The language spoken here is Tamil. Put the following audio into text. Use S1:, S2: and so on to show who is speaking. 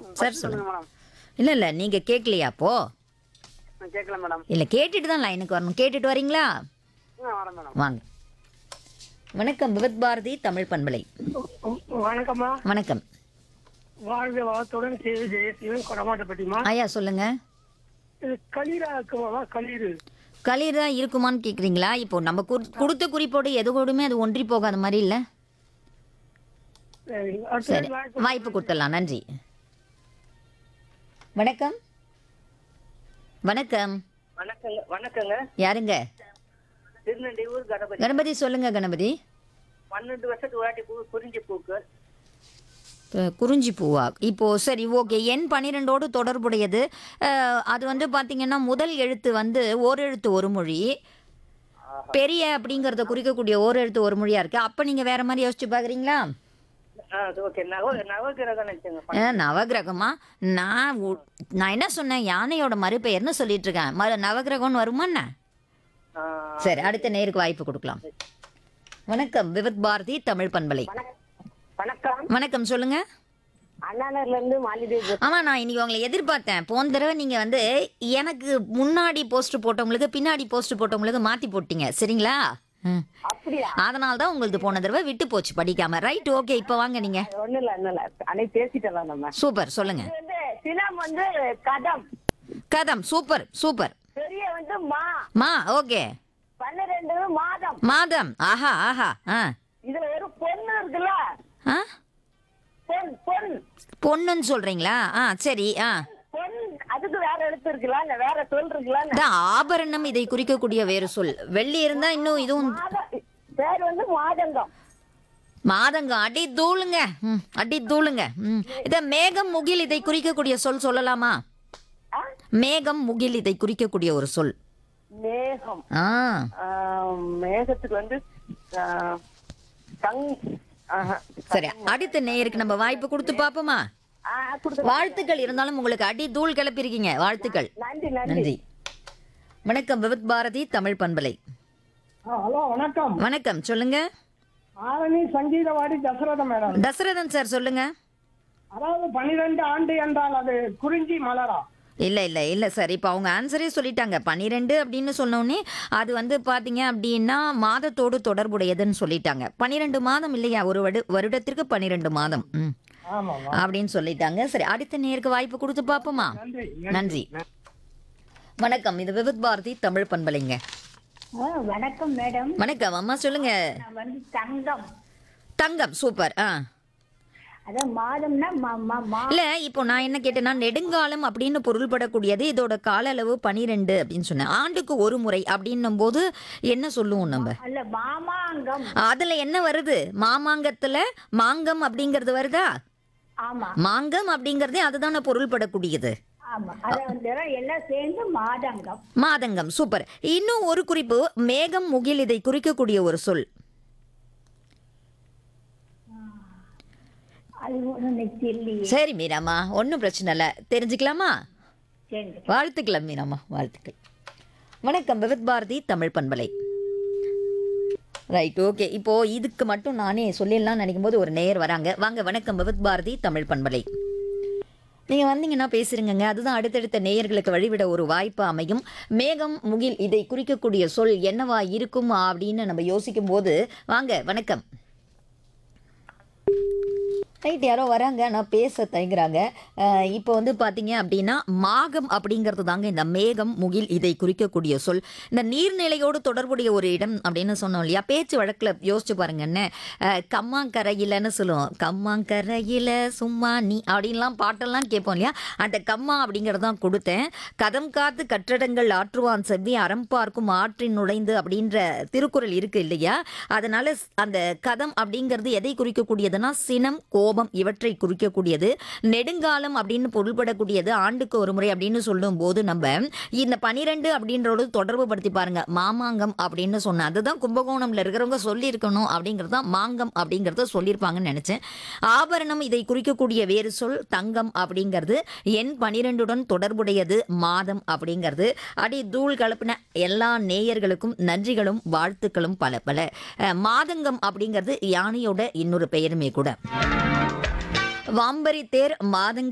S1: சார் சொல்லுங்க
S2: மேடம்
S1: இல்லை இல்லை நீங்கள் கேட்கலையா அப்போ
S2: நான் கேட்கல மேடம்
S1: இல்லை கேட்டுட்டு தான் லைனுக்கு வரணும் கேட்டுட்டு வரீங்களா
S2: ஆ வரேன் மேடம்
S1: வாங்க வணக்கம் விவத் பாரதி தமிழ் பண்பலை
S2: வணக்கம்மா
S1: வணக்கம்
S2: வாழ்க வளத்துடன் சேவை ஜெய சிவன் கொடமாட்டப்பட்டிமா
S1: ஐயா சொல்லுங்க
S2: இது களீரா இருக்குமாமா களீரு
S1: களிரா இருக்குமான்னு கேட்குறீங்களா இப்போ நம்ம குடு- கொடுத்த குறிப்போடு எது கூடமே அது ஒன்றி போகாத மாதிரி இல்லை
S2: சரி, அடுத்த
S1: சரி
S2: வாய்ப்பு-
S1: வாய்ப்பு கொடுத்துடலாம் நன்றி வணக்கம் வணக்கம்
S3: வணக்கங்க வணக்கங்க
S1: யாருங்க
S3: திருநெல்வேலூர் கணபதி
S1: கணபதி சொல்லுங்க கணபதி
S3: பன்னெண்டு வருஷத்துக்கு வாட்டி பூ குறிஞ்சி பூக்கு
S1: அஹ், குறிஞ்சி பூவா இப்போ சரி ஓகே எண் பன்னிரெண்டோடு தொடர்புடையது அஹ், அது வந்து பாத்தீங்கன்னா முதல் எழுத்து வந்து ஓரெழுத்து ஒரு மொழி பெரிய அப்படிங்கறத குறிக்கக்கூடிய ஓரெழுத்து ஒரு மொழியா இருக்கு அப்ப நீங்க வேற மாதிரி யோசிச்சு பாக்குறீங்களா
S3: ஆ ஓகே நவ நவகிரகம் நினைச்சேங்க
S1: அஹ், நவகிரகமா நான் உ- நான் என்ன சொன்னேன் யானையோட மறுபெயர்னு சொல்லிட்டு இருக்கேன் மறு நவகிரகம்னு வருமா என்ன
S3: ஆ,
S1: சரி அடுத்த நேருக்கு வாய்ப்பு கொடுக்கலாம் வணக்கம் விவத் பாரதி தமிழ் பண்பலை
S3: வணக்கம்
S1: வணக்கம் சொல்லுங்க
S3: அண்ணாநகர்ல இருந்து மாலிதேவி
S1: ஆமா நான் இன்னைக்கு உங்களை எதிர்பார்த்தேன் போன தடவை நீங்க வந்து எனக்கு முன்னாடி போஸ்ட் போட்டவங்களுக்கு பின்னாடி போஸ்ட் போட்டவங்களுக்கு மாத்தி போட்டீங்க சரிங்களா ம்.
S3: அப்படியா
S1: அதனால தான் உங்களுக்கு போன தடவை விட்டு போச்சு படிக்காம ரைட் ஓகே இப்போ வாங்க நீங்க
S3: ஒண்ணும் இல்ல ஒண்ணும் இல்ல அன்னைக்கு பேசிட்டலாம் நம்ம
S1: சூப்பர் சொல்லுங்க
S3: இது வந்து சினம் வந்து கதம்
S1: கதம் சூப்பர் சூப்பர்
S3: பெரிய வந்து மா
S1: மா ஓகே
S3: பன்னிரெண்டு மாதம்
S1: மாதம் ஆஹா ஆஹா ஆ
S3: இதுல ஒரு பொண்ணு இருக்குல்ல
S1: ஆ
S3: பொன் பொன்
S1: பொண்ணுன்னு சொல்றீங்களா ஆ சரி ஆ
S3: பொன் அதுக்கு வேற எழுத்து இருக்குல்ல இல்ல வேற சொல் இருக்குல்ல
S1: அதான் ஆபரணம் இதை குறிக்கக்கூடிய வேறு சொல் வெள்ளி இருந்தா இன்னும் இதுவும்
S3: மாதம் பேர் வந்து மாதங்கம்
S1: மாதங்க அடி தூளுங்க ம், அடி தூளுங்க ம். இத மேகம் முகில் இதை குறிக்கக்கூடிய சொல் சொல்லலாமா
S3: ஆ?
S1: மேகம் முகில் இதை குறிக்கக்கூடிய ஒரு சொல்
S3: மேகம்
S1: ஆ
S3: ஆஹ் மேகத்துக்கு வந்து ஆஹ் தங் ஆஹா.
S1: சரி அடுத்த நேயருக்கு நம்ம வாய்ப்பு கொடுத்து பாப்போமா
S3: ஆஹ் கொடுத்து
S1: வாழ்த்துக்கள் இருந்தாலும் உங்களுக்கு அடி தூள் கிளப்பிருக்கீங்க வாழ்த்துக்கள்
S3: நன்றி நன்றி
S1: நன்றி வணக்கம் விவத் பாரதி தமிழ் பண்பலை
S2: ஹலோ வணக்கம்
S1: வணக்கம் சொல்லுங்க
S2: ஆரணி சங்கீதவாடி தசரத மேடம்
S1: தசரதன் சார் சொல்லுங்க
S2: அதாவது பன்னிரெண்டு ஆண்டு என்றால் அது குறிஞ்சி மலரா
S1: இல்ல இல்ல இல்ல சார் இப்போ அவங்க ஆன்சரே சொல்லிட்டாங்க பன்னிரெண்டு அப்படின்னு சொன்னோடனே அது வந்து பாத்தீங்க அப்படின்னா மாதத்தோடு தொடர்புடையதுன்னு சொல்லிட்டாங்க பன்னிரெண்டு மாதம் இல்லையா ஒரு வடு வருடத்திற்கு பன்னிரெண்டு மாதம் ம்
S2: ஆமாமா
S1: அப்படின்னு சொல்லிட்டாங்க சரி அடுத்த நேருக்கு வாய்ப்பு கொடுத்து பார்ப்போமா
S2: நன்றி
S1: நன்றி வணக்கம் இது விவித் பாரதி தமிழ் பண்பலைங்க
S3: வணக்கம் மேடம்
S1: வணக்கம் அம்மா சொல்லுங்க
S3: நான் வந்து தங்கம்
S1: தங்கம் சூப்பர் ஆ
S3: அதான் மாதம்னா மா- மா- மா-
S1: இல்ல இப்போ நான் என்ன கேட்டேன்னா நெடுங்காலம் அப்படின்னு பொருள்படக்கூடியது இதோட கால அளவு பனிரெண்டு அப்படின்னு சொன்னேன் ஆண்டுக்கு ஒரு முறை அப்படின்னும் போது என்ன சொல்லுவோம் நம்ம
S3: அல்ல மாமாங்கம்
S1: அதுல என்ன வருது மாமாங்கத்துல மாங்கம் அப்படிங்கிறது வருதா
S3: ஆமா
S1: மாங்கம் அப்படிங்கறதே அதுதானே பொருள்படக்கூடியது
S3: ஆமா அத வந்து எல்லாம் சேர்ந்து மாதங்கம்
S1: மாதங்கம் சூப்பர் இன்னும் ஒரு குறிப்பு மேகம் முகில் இதை குறிக்கக்கூடிய ஒரு சொல்
S3: அது ஒண்ணு இல்லையே
S1: சரி மீனாம்மா ஒன்றும் பிரச்சனை இல்லை தெரிஞ்சுக்கலாமா
S3: சரி
S1: வாழ்த்துக்கள் மீனாம்மா வாழ்த்துக்கள் வணக்கம் விவித் பாரதி தமிழ் பண்பலை ரைட் ஓகே இப்போ இதுக்கு மட்டும் நானே சொல்லிடலாம் நினைக்கும் போது ஒரு நேயர் வராங்க வாங்க வணக்கம் விவித் பாரதி தமிழ் பண்பலை நீங்கள் வந்தீங்கன்னா பேசுறீங்கங்க அதுதான் அடுத்தடுத்த நேயர்களுக்கு வழிவிட ஒரு வாய்ப்பு அமையும் மேகம் முகில் இதை குறிக்கக்கூடிய சொல் என்னவா இருக்கும் அப்படின்னு நம்ம யோசிக்கும் போது வாங்க வணக்கம் ரைட் யாரோ வராங்க ஆனால் பேச தயங்குறாங்க அஹ் இப்போ வந்து பார்த்தீங்க அப்படின்னா மாகம் அப்படிங்கிறது தாங்க இந்த மேகம் முகில் இதை குறிக்கக்கூடிய சொல் இந்த நீர்நிலையோடு தொடர்புடைய ஒரு இடம் அப்படின்னு சொன்னோம் இல்லையா பேச்சு வழக்கில் யோசிச்சு பாருங்க என்ன அஹ் கம்மாங்கரையிலன்னு சொல்லுவோம் கம்மாங்கரையில சும்மா நீ அப்படின்லாம் பாட்டெல்லாம் கேட்போம் இல்லையா அந்த கம்மா அப்படிங்கிறது தான் கொடுத்தேன் கதம் காத்து கட்டடங்கள் ஆற்றுவான் செவ்வி அறம் பார்க்கும் ஆற்றின் நுழைந்து அப்படின்ற திருக்குறள் இருக்கு இல்லையா அதனால ஸ்- அந்த கதம் அப்படிங்கிறது எதை குறிக்கக்கூடியதுன்னா சினம் கோபம் இவற்றை குறிக்கக்கூடியது நெடுங்காலம் அப்படின்னு பொருள்படக்கூடியது ஆண்டுக்கு ஒரு முறை அப்படின்னு சொல்லும் போது நம்ம இந்த பனிரெண்டு அப்படின்றோடு தொடர்பு படுத்தி பாருங்க மாமாங்கம் அப்படின்னு சொன்னேன் அதுதான் கும்பகோணம்ல இருக்கிறவங்க சொல்லியிருக்கணும் அப்படிங்கிறது தான் மாங்கம் அப்படிங்கிறத சொல்லியிருப்பாங்கன்னு நினைச்சேன் ஆபரணம் இதை குறிக்கக்கூடிய வேறு சொல் தங்கம் அப்படிங்கிறது எண் பனிரெண்டுடன் தொடர்புடையது மாதம் அப்படிங்கிறது அடி தூள் கலப்பின எல்லா நேயர்களுக்கும் நன்றிகளும் வாழ்த்துக்களும் பல பல அஹ், மாதங்கம் அப்படிங்கிறது யானையோட இன்னொரு பெயருமே கூட வாம்பரி தேர் மாதங்க